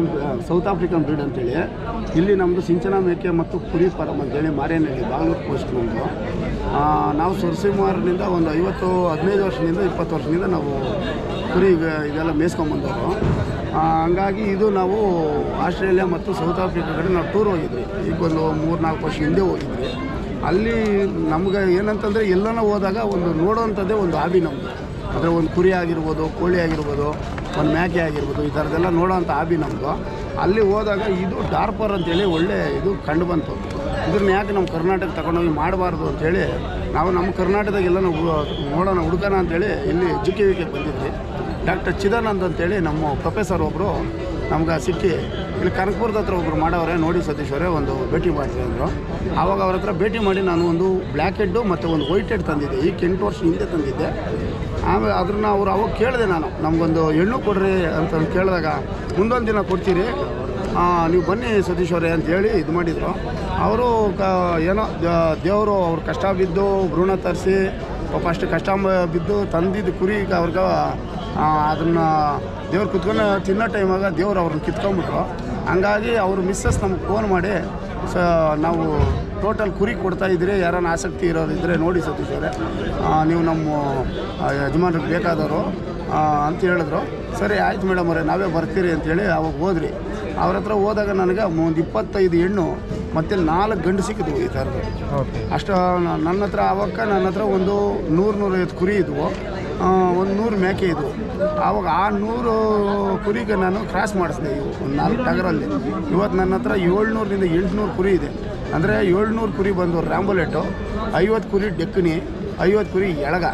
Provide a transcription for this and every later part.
African south African bread ಅಂತೇಳಿ ಇಲ್ಲಿ ನಮ್ಮದು ಸಿಂಚನ ಮೇಕೆ ಮತ್ತು ಕುರಿ ಫಾರಮ್ ಅಂತೇಳಿ ಮಾರೇನಹಳ್ಳಿ ಬಾಗ್ಲೂರು ಪೋಸ್ಟ್ ನಮ್ಮದು ನಾವು ಸುರಸಿಂಹಾರನಿಂದ ಒಂದು ಐವತ್ತು ಹದಿನೈದು ವರ್ಷದಿಂದ ಇಪ್ಪತ್ತು ವರ್ಷದಿಂದ ನಾವು ಕುರಿ ಇವೆ- ಇದೆಲ್ಲ ಮೇಯ್ಸ್ಕೊಂಬಂದವರು ಹಂಗಾಗಿ ಇದು ನಾವು ಆಸ್ಟ್ರೇಲಿಯಾ ಮತ್ತು ಸೌತ್ ಆಫ್ರಿಕಾ ಕಡೆ ನಾವು ಟೂರ್ ಹೋಗಿದ್ವಿ ಈಗ ಒಂದು ಮೂರು ನಾಲ್ಕು ವರ್ಷ ಹಿಂದೆ ಹೋಗಿದ್ವಿ ಅಲ್ಲಿ ನಮ್ಗೆ ಏನಂತಂದರೆ ಎಲ್ಲನ ಹೋದಾಗ ಒಂದು ನೋಡೋವಂಥದ್ದೇ ಒಂದು ಹಾಬಿ ನಮ್ಮದು ಅಂದರೆ ಒಂದು ಕುರಿ ಆಗಿರ್ಬೋದು ಕೋಳಿ ಆಗಿರ್ಬೋದು ಒಂದು ಮೇಕೆ ಆಗಿರ್ಬೋದು ಈ ಥರದ್ದೆಲ್ಲ ನೋಡೋವಂಥ ಹಾಬಿ ನಮ್ಮದು ಅಲ್ಲಿ ಹೋದಾಗ ಇದು ಡಾರ್ಪರ್ ಅಂತೇಳಿ ಒಳ್ಳೆ ಇದು ಕಂಡು ಬಂತು ಇದನ್ನ ಯಾಕೆ ನಮ್ಮ ಕರ್ನಾಟಕ ತಗೊಂಡೋಗಿ ಮಾಡಬಾರ್ದು ಅಂತೇಳಿ ನಾವು ನಮ್ಮ ಕರ್ನಾಟಕದಾಗೆಲ್ಲ ನಾವು ನೋಡೋಣ ಹುಡ್ಕೋಣ ಅಂತೇಳಿ ಇಲ್ಲಿ ಜಿ ಕೆ ವಿ ಕೆ ಬಂದಿದ್ವಿ ಡಾಕ್ಟರ್ ಚಿದಾನಂದ್ ಅಂತೇಳಿ ನಮ್ಮ ಪ್ರೊಫೆಸರ್ ಒಬ್ಬರು ನಮ್ಗೆ ಸಿಕ್ಕಿ ಇಲ್ಲಿ ಕನಕಪುರದ ಹತ್ರ ಒಬ್ಬರು ಮಾಡವ್ರೆ ನೋಡಿ ಸತೀಶ್ ಅವರೇ ಒಂದು ಭೇಟಿ ಮಾಡಿರಿ ಅಂದರು ಆವಾಗ ಅವ್ರ ಹತ್ರ ಭೇಟಿ ಮಾಡಿ ನಾನು ಒಂದು ಬ್ಲ್ಯಾಕ್ ಹೆಡ್ಡು ಮತ್ತು ಒಂದು ವೈಟ್ ಹೆಡ್ ತಂದಿದ್ದೆ ಈಗ ಎಂಟು ವರ್ಷ ಹಿಂದೆ ತಂದಿದ್ದೆ ಆಮೇಲೆ ಅದನ್ನ ಅವ್ರು ಅವಾಗ ಕೇಳಿದೆ ನಾನು ನಮಗೊಂದು ಹೆಣ್ಣು ಕೊಡ್ರಿ ಅಂತ ಕೇಳಿದಾಗ ಮುಂದೊಂದು ದಿನ ಕೊಡ್ತೀರಿ ಆ, ನೀವು ಬನ್ನಿ ಸತೀಶ್ ಅವರೇ ಅಂತೇಳಿ ಇದು ಮಾಡಿದರು ಅವರು ಕ ಏನೋ ದೇವರು ಅವ್ರು ಕಷ್ಟ ಬಿದ್ದು ಭ್ರೂಣ ತರಿಸಿ ಪಾಪ ಅಷ್ಟು ಕಷ್ಟ ಮ- ಬಿದ್ದು ತಂದಿದ್ದು ಕುರಿ ಅವ್ರಿಗೆ ಅದನ್ನು ದೇವ್ರು ಕುತ್ಕೊಂಡು ತಿನ್ನೋ ಟೈಮಾಗ ದೇವ್ರು ಅವ್ರನ್ನ ಕಿತ್ಕೊಂಡ್ಬಿಟ್ರು ಹಂಗಾಗಿ ಅವ್ರ ಮಿಸ್ಸಸ್ ನಮ್ಗೆ ಫೋನ್ ಮಾಡಿ ಸ ನಾವು ಟೋಟಲ್ ಕುರಿ ಕೊಡ್ತಾ ಇದ್ದೀರಿ ಯಾರನ್ನ ಆಸಕ್ತಿ ಇರೋರಿದ್ದರೆ ನೋಡಿ ಸತೀಶ್ ಅವರೇ ಆ, ನೀವು ನಮ್ಮ ಆ, ಯಜಮಾನ್ರಿಗೆ ಬೇಕಾದವರು ಆ, ಅಂತ ಹೇಳಿದ್ರು ಸರಿ ಆಯ್ತು ಮೇಡಮ್ ಅವರೇ ನಾವೇ ಬರ್ತೀರಿ ಅಂತೇಳಿ ಅವಾಗ ಹೋದ್ರಿ ಅವ್ರ ಹತ್ರ ಹೋದಾಗ ನನಗೆ ಒಂದು ಇಪ್ಪತ್ತೈದು ಹೆಣ್ಣು ಮತ್ತು ನಾಲ್ಕು ಗಂಡು ಸಿಕ್ಕಿದ್ವು ಈ ಥರದ್ದು ಓಕೆ ಅಷ್ಟು ನ- ನನ್ನ ಹತ್ರ ಆವಾಗ ನನ್ನ ಹತ್ರ ಒಂದು ನೂರು ನೂರೈವತ್ತು ಕುರಿ ಇದ್ವು ಆ, ಒಂದು ನೂರು ಮೇಕೆ ಇದ್ವು ಆವಾಗ ಆ ನೂರು ಕುರಿಗೆ ನಾನು ಕ್ರಾಸ್ ಮಾಡಿಸಿದೆ ಇವು ಒಂದು ನಾಲ್ಕು ಟಗರಲ್ಲಿ ಇವತ್ತು ನನ್ನ ಹತ್ರ ಏಳ್ನೂರರಿಂದ ಎಂಟುನೂರು ಕುರಿ ಇದೆ ಅಂದರೆ ಏಳ್ನೂರು ಕುರಿ ಬಂದು ರ್ಯಾಂಬುಲೆಟು ಐವತ್ತು ಕುರಿ ಡೆಕ್ಕನಿ ಐವತ್ತು ಕುರಿ ಎಳಗ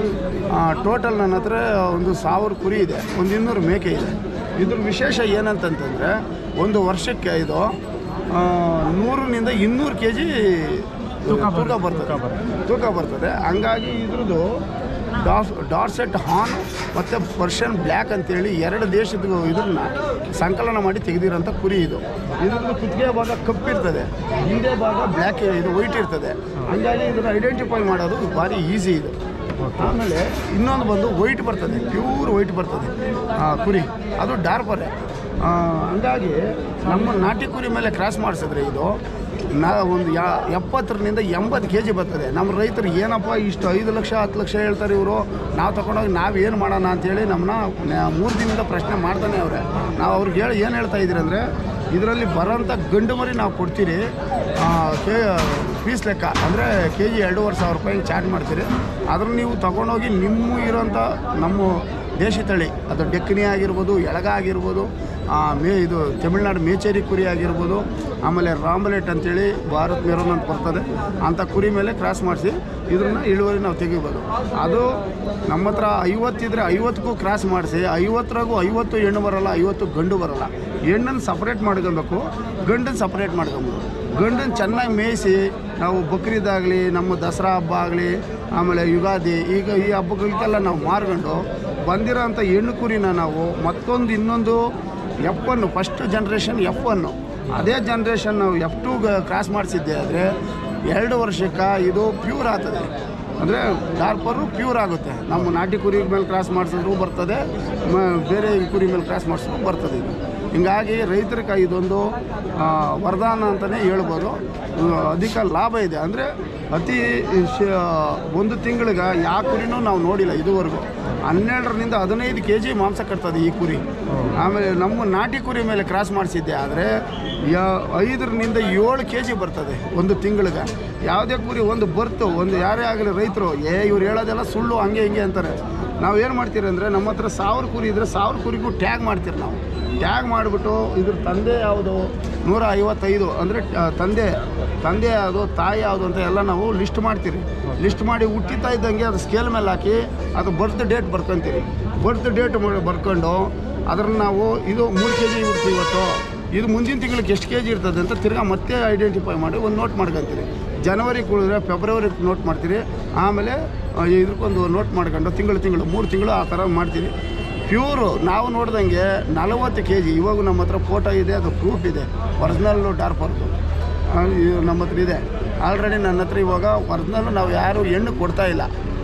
ಟೋಟಲ್ ನನ್ನ ಹತ್ರ ಒಂದು ಸಾವಿರ ಕುರಿ ಇದೆ ಒಂದು ಇನ್ನೂರು ಮೇಕೆ ಇದೆ ಇದ್ರ ವಿಶೇಷ ಏನಂತಂತಂದರೆ ಒಂದು ವರ್ಷಕ್ಕೆ ಇದು ಆ, ನೂರರಿಂದ ಇನ್ನೂರು ಕೆ ಜಿ ತೂಕ ಬರ್ತದೆ ತೂಕ ಬರ್ತದೆ ಹಂಗಾಗಿ ಇದ್ರದ್ದು ಡಾಸ್ ಡಾರ್ಸೆಟ್ ಹಾನ್ ಮತ್ತು ಪರ್ಷಿಯನ್ ಬ್ಲ್ಯಾಕ್ ಅಂತೇಳಿ ಎರಡು ದೇಶದ ಇದನ್ನ ಸಂಕಲನ ಮಾಡಿ ತೆಗೆದಿರೋಂಥ ಕುರಿ ಇದು ಇದ್ರದ್ದು ಕುತ್ತಿಗೆ ಭಾಗ ಕಪ್ಪಿರ್ತದೆ ಹಿಂದೆ ಭಾಗ ಬ್ಲ್ಯಾಕ್ ಇದು ವೈಟ್ ಇರ್ತದೆ ಹಂಗಾಗಿ ಇದನ್ನು ಐಡೆಂಟಿಫೈ ಮಾಡೋದು ಭಾರಿ ಈಸಿ ಇದು ಆಮೇಲೆ ಇನ್ನೊಂದು ಬಂದು ವೈಟ್ ಬರ್ತದೆ ಪ್ಯೂರ್ ವೈಟ್ ಬರ್ತದೆ ಆ, ಕುರಿ ಅದು ಡಾರ್ಪರೇ ಆ, ಹಂಗಾಗಿ ನಮ್ಮ ನಾಟಿ ಕುರಿ ಮೇಲೆ ಕ್ರಾಸ್ ಮಾಡಿಸಿದ್ರೆ ಇದು ನಾ ಒಂದು ಯಾ ಎಪ್ಪತ್ತರಿಂದ ಎಂಬತ್ತು ಕೆ ಜಿ ಬರ್ತದೆ ನಮ್ಮ ರೈತರು ಏನಪ್ಪ ಇಷ್ಟು ಐದು ಲಕ್ಷ ಹತ್ತು ಲಕ್ಷ ಹೇಳ್ತಾರೆ ಇವರು ನಾವು ತಗೊಂಡೋಗಿ ನಾವು ಏನು ಮಾಡೋಣ ಅಂತೇಳಿ ನಮ್ಮನ್ನ ಮೂರು ದಿನದಿಂದ ಪ್ರಶ್ನೆ ಮಾಡ್ತಾನೆ ಅವ್ರೆ ನಾವು ಅವ್ರಿಗೆ ಹೇಳಿ ಏನು ಹೇಳ್ತಾ ಇದ್ದೀರಿ ಅಂದರೆ ಇದರಲ್ಲಿ ಬರೋಂಥ ಗಂಡು ಮರಿ ನಾವು ಕೊಡ್ತೀರಿ ಆ, ಕೆ ಫೀಸ್ ಲೆಕ್ಕ ಅಂದರೆ ಕೆ ಜಿ ಎರಡೂವರೆ ಸಾವಿರ ರೂಪಾಯಿ ಚಾರ್ಜ್ ಮಾಡ್ತೀರಿ ಅದನ್ನು ನೀವು ತಗೊಂಡೋಗಿ ನಿಮ್ಮ ಇರೋಂಥ ನಮ್ಮ ದೇಶಿ ತಳಿ ಅದು ಡೆಕ್ಕನಿ ಆಗಿರ್ಬೋದು ಎಳಗ ಆಗಿರ್ಬೋದು ಆ, ಮೇ ಇದು ತಮಿಳ್ನಾಡು ಮೇಚೇರಿ ಕುರಿ ಆಗಿರ್ಬೋದು ಆಮೇಲೆ ರಾಂಬಲೆಟ್ ಅಂತೇಳಿ ಭಾರತ್ ಮೆರೋನ್ ಅಂತ ಬರ್ತದೆ ಅಂಥ ಕುರಿ ಮೇಲೆ ಕ್ರಾಸ್ ಮಾಡಿಸಿ ಇದನ್ನ ಇಳುವರಿ ನಾವು ತೆಗಿಬೋದು ಅದು ನಮ್ಮ ಹತ್ರ ಐವತ್ತಿದ್ರೆ ಐವತ್ತಕ್ಕೂ ಕ್ರಾಸ್ ಮಾಡಿಸಿ ಐವತ್ತರಾಗೂ ಐವತ್ತು ಹೆಣ್ಣು ಬರಲ್ಲ ಐವತ್ತು ಗಂಡು ಬರಲ್ಲ ಹೆಣ್ಣನ್ನು ಸಪ್ರೇಟ್ ಮಾಡ್ಕೊಬೇಕು ಗಂಡನ್ನು ಸಪ್ರೇಟ್ ಮಾಡ್ಕೊಬೋದು ಗಂಡನ್ನು ಚೆನ್ನಾಗಿ ಮೇಯಿಸಿ ನಾವು ಬಕ್ರೀದಾಗಲಿ ನಮ್ಮ ದಸರಾ ಹಬ್ಬ ಆಗಲಿ ಆಮೇಲೆ ಯುಗಾದಿ ಈಗ ಈ ಹಬ್ಬಗಳಿಗೆಲ್ಲ ನಾವು ಮಾರ್ಕೊಂಡು ಬಂದಿರೋಂಥ ಹೆಣ್ಣು ಕುರಿನ ನಾವು ಮತ್ತೊಂದು ಇನ್ನೊಂದು F one first generation F one ಅದೇ ಜನ್ರೇಷನ್ ನಾವು ಎಫ್ ಟು ಕ್ರಾಸ್ ಮಾಡಿಸಿದ್ದೆ ಆದರೆ ಎರಡು ವರ್ಷಕ್ಕೆ ಇದು ಪ್ಯೂರ್ ಆಗ್ತದೆ ಅಂದರೆ ಡಾರ್ಪರು ಪ್ಯೂರ್ ಆಗುತ್ತೆ ನಮ್ಮ ನಾಟಿ ಕುರಿ ಮೇಲೆ ಕ್ರಾಸ್ ಮಾಡಿಸಿದ್ರು ಬರ್ತದೆ ಮ- ಬೇರೆ ಕುರಿ ಮೇಲೆ ಕ್ರಾಸ್ ಮಾಡಿಸಿದ್ರು ಬರ್ತದೆ ಇದು ಹಿಂಗಾಗಿ ರೈತರಿಗೆ ಇದೊಂದು ಆ, ವರದಾನ ಅಂತಲೇ ಹೇಳ್ಬೋದು ಆ, ಅಧಿಕ ಲಾಭ ಇದೆ ಅಂದರೆ ಅತಿ ಶ ಒಂದು ತಿಂಗಳಿಗೆ ಯಾವ ಕುರಿನೂ ನಾವು ನೋಡಿಲ್ಲ ಇದುವರೆಗೂ ಹನ್ನೆರಡರಿಂದ ಹದಿನೈದು ಕೆ ಜಿ ಮಾಂಸ ಕಟ್ತದೆ ಈ ಕುರಿ ಆಮೇಲೆ ನಮ್ಮ ನಾಟಿ ಕುರಿ ಮೇಲೆ ಕ್ರಾಸ್ ಮಾಡಿಸಿದ್ದೆ ಆದರೆ ಯ ಐದರಿಂದ ಏಳು ಕೆ ಜಿ ಬರ್ತದೆ ಒಂದು ತಿಂಗಳಿಗೆ ಯಾವುದೇ ಕುರಿ ಒಂದು ಬರ್ತು ಒಂದು ಯಾರೇ ಆಗಲಿ ರೈತರು ಏ ಇವ್ರು ಹೇಳೋದೆಲ್ಲ ಸುಳ್ಳು ಹಂಗೆ ಹಿಂಗೆ ಅಂತಾರೆ ನಾವು ಏನು ಮಾಡ್ತೀರಿ ಅಂದರೆ ನಮ್ಮ ಹತ್ರ ಸಾವಿರ ಕುರಿ ಇದ್ದರೆ ಸಾವಿರ ಕುರಿಗೂ ಟ್ಯಾಗ್ ಮಾಡ್ತೀರಿ ನಾವು ಟ್ಯಾಗ್ ಮಾಡಿಬಿಟ್ಟು ಇದ್ರ ತಂದೆ ಯಾವುದು ನೂರ ಐವತ್ತೈದು ಅಂದರೆ ತಂದೆ ತಂದೆ ಯಾವುದು ತಾಯಿ ಯಾವುದು ಅಂತ ಎಲ್ಲ ನಾವು ಲಿಸ್ಟ್ ಮಾಡ್ತೀರಿ ಲಿಸ್ಟ್ ಮಾಡಿ ಹುಟ್ಟಿತಾ ಇದ್ದಂಗೆ ಅದು ಸ್ಕೇಲ್ ಮೇಲೆ ಹಾಕಿ ಅದು ಬರ್ತ್ ಡೇಟ್ ಬರ್ಕೊಂತೀರಿ ಬರ್ತ್ ಡೇಟ್ ಬರ್ಕೊಂಡು ಅದನ್ನು ನಾವು ಇದು ಮೂರು ಕೆ ಜಿ ಇರುತ್ತೆ ಇವತ್ತು ಇದು ಮುಂದಿನ ತಿಂಗಳಿಗೆ ಎಷ್ಟು ಕೆ ಜಿ ಇರ್ತದೆ ಅಂತ ತಿರ್ಗಾ ಮತ್ತೆ ಐಡೆಂಟಿಫೈ ಮಾಡಿ ಒಂದು ನೋಟ್ ಮಾಡ್ಕೊತೀರಿ ಜನವರಿ ಕುಳಿದ್ರೆ ಫೆಬ್ರವರಿ ನೋಟ್ ಮಾಡ್ತೀರಿ ಆಮೇಲೆ ಆ, ಇದಕ್ಕೊಂದು ನೋಟ್ ಮಾಡ್ಕೊಂಡು ತಿಂಗಳು ತಿಂಗಳು ಮೂರು ತಿಂಗಳು ಆ ಥರ ಮಾಡ್ತೀರಿ ಪ್ಯೂರು ನಾವು ನೋಡ್ದಂಗೆ ನಲವತ್ತು ಕೆ ಜಿ ಇವಾಗ ನಮ್ಮ ಹತ್ರ ಫೋಟೋ ಇದೆ ಅದು ಪ್ರೂಫ್ ಇದೆ ಒರಿಜಿನಲ್ಲು ಡಾರ್ಪರ್ದು ನಮ್ಮ ಹತ್ರ ಇದೆ ಆಲ್ರೆಡಿ ನನ್ನ ಹತ್ರ ಇವಾಗ ಒರಿಜಿನಲ್ಲು ನಾವು ಯಾರು ಹೆಣ್ಣು ಕೊಡ್ತಾ ಇಲ್ಲ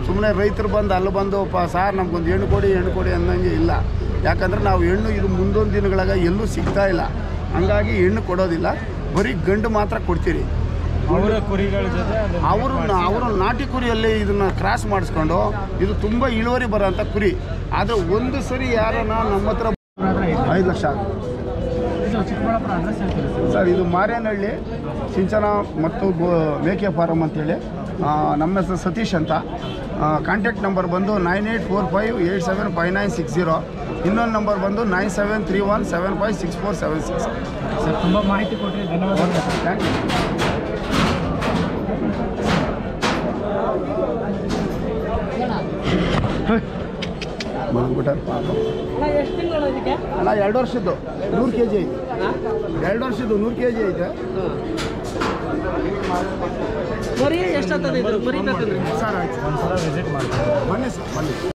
ಸುಮ್ಮನೆ ರೈತರು ಬಂದು ಅಲ್ಲಿ ಬಂದು ಪ ಸಾರ್ ನಮ್ಗೊಂದು ಹೆಣ್ಣು ಕೊಡಿ ಹೆಣ್ಣು ಕೊಡಿ ಅನ್ನೋಂಗೆ ಇಲ್ಲ ಯಾಕಂದರೆ ನಾವು ಹೆಣ್ಣು ಇದು ಮುಂದೊಂದು ದಿನಗಳಾಗ ಎಲ್ಲೂ ಸಿಗ್ತಾ ಇಲ್ಲ ಹಂಗಾಗಿ ಹೆಣ್ಣು ಕೊಡೋದಿಲ್ಲ ಬರೀ ಗಂಡು ಮಾತ್ರ ಕೊಡ್ತೀರಿ ಅವರ ಕುರಿಗಳ ಜೊತೆ ಅದು ಅವರು ಅವರು ನಾಟಿ ಕುರಿಯಲ್ಲಿ ಇದನ್ನು ಕ್ರಾಸ್ ಮಾಡಿಸ್ಕೊಂಡು ಇದು ತುಂಬ ಇಳುವರಿ ಬರೋಂಥ ಕುರಿ ಆದರೆ ಒಂದು ಸರಿ ಯಾರನ್ನ ನಮ್ಮ ಹತ್ರ ಐದು ಲಕ್ಷ ಇದು ಚಿಕ್ಕಬಳ್ಳಾಪುರ ಅಡ್ರೆಸ್ ಹೇಳ್ತೀರಿ ಸರ್ ಸರ್ ಇದು ಮಾರೇನಹಳ್ಳಿ ಸಿಂಚನ ಮತ್ತು ಗೋ ಮೇಕೆ ಫಾರಮ್ ಅಂತೇಳಿ ಆ, ನಮ್ಮ ಹೆಸರು ಸತೀಶ್ ಅಂತ ಕಾಂಟ್ಯಾಕ್ಟ್ ನಂಬರ್ ಬಂದು nine eight four five eight seven five nine six zero ಇನ್ನೊಂದು ನಂಬರ್ ಬಂದು nine seven three one seven five six four seven six sir ತುಂಬ ಮಾಹಿತಿ ಕೊಟ್ಟರೆ ಧನ್ಯವಾದಗಳು ಸರ್ ಥ್ಯಾಂಕ್ ಯು ಬಂದ್ಬಿಟ್ಟಾರ ಪಾಪ ಎಷ್ಟು ತಿಂಗಳು ಇದಕ್ಕೆ ಅಲ್ಲ ಎರಡು ವರ್ಷದ್ದು ನೂರು ಕೆ ಜಿ ಐತೆ ಎರಡು ವರ್ಷದ್ದು ನೂರು ಕೆ ಜಿ ಐತೆ ಮರಿ ಎಷ್ಟಾಗ್ತದೆ ಇದು ಮರಿ ಬೇಕಂದ್ರೆ ಸರ್ ಆಯ್ತು ಒಂದ್ಸಲ ವಿಸಿಟ್ ಮಾಡ್ತೀನಿ ಬನ್ನಿ ಸರ್ ಬನ್ನಿ